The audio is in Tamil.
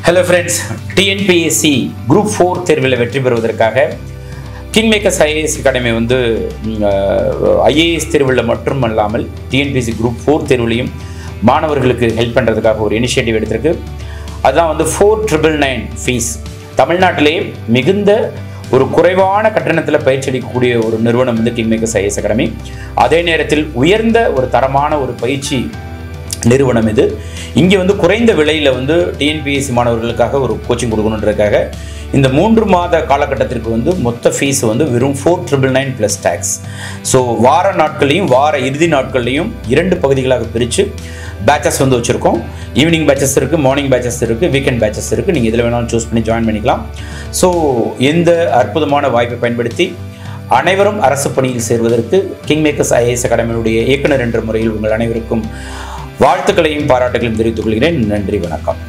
hello friends TNPSC group four தேர்வில் வெற்றி பெறுவதற்காக கிங் மேக்கர்ஸ் ஐஏஎஸ் அகாடமி வந்து ஐஏஎஸ் தேர்வில் மட்டும் அல்லாமல் டிஎன்பிஎஸ்சி குரூப் ஃபோர் தேர்வுலையும் மாணவர்களுக்கு ஹெல்ப் பண்ணுறதுக்காக ஒரு இனிஷியேட்டிவ் எடுத்திருக்கு அதுதான் வந்து ஃபோர் ட்ரிபிள் நைன் ஃபீஸ் தமிழ்நாட்டிலே மிகுந்த ஒரு குறைவான கட்டணத்தில் பயிற்சி அளிக்கக்கூடிய ஒரு நிறுவனம் வந்து கிங் மேக்கர்ஸ் ஐஏஎஸ் அகாடமி அதே நேரத்தில் உயர்ந்த ஒரு தரமான ஒரு பயிற்சி நிறுவனம் இது இங்கே வந்து குறைந்த விலையில் வந்து டிஎன்பிஎஸ்சி மாணவர்களுக்காக ஒரு கோச்சிங் கொடுக்கணுன்றதுக்காக இந்த மூன்று மாத காலகட்டத்திற்கு வந்து மொத்த ஃபீஸ் வந்து வெறும் four triple nine plus tax so வார நாட்கள்லையும் வார இறுதி நாட்கள்லையும் இரண்டு பகுதிகளாக பிரித்து பேச்சஸ் வந்து வச்சுருக்கோம் ஈவினிங் பேச்சஸ் இருக்குது மார்னிங் பேச்சஸ் இருக்குது வீக்கெண்ட் பேச்சஸ் இருக்குது நீங்கள் இதில் வேணாலும் சூஸ் பண்ணி ஜாயின் பண்ணிக்கலாம் ஸோ எந்த அற்புதமான வாய்ப்பை பயன்படுத்தி அனைவரும் அரசு பணியில் சேர்வதற்கு கிங் மேக்கர்ஸ் ஐஏஎஸ் அகாடமியுடைய இயக்குனர் என்ற முறையில் உங்கள் அனைவருக்கும் வாழ்த்துக்களையும் பாராட்டுகளையும் தெரிவித்துக் கொள்கிறேன் நன்றி வணக்கம்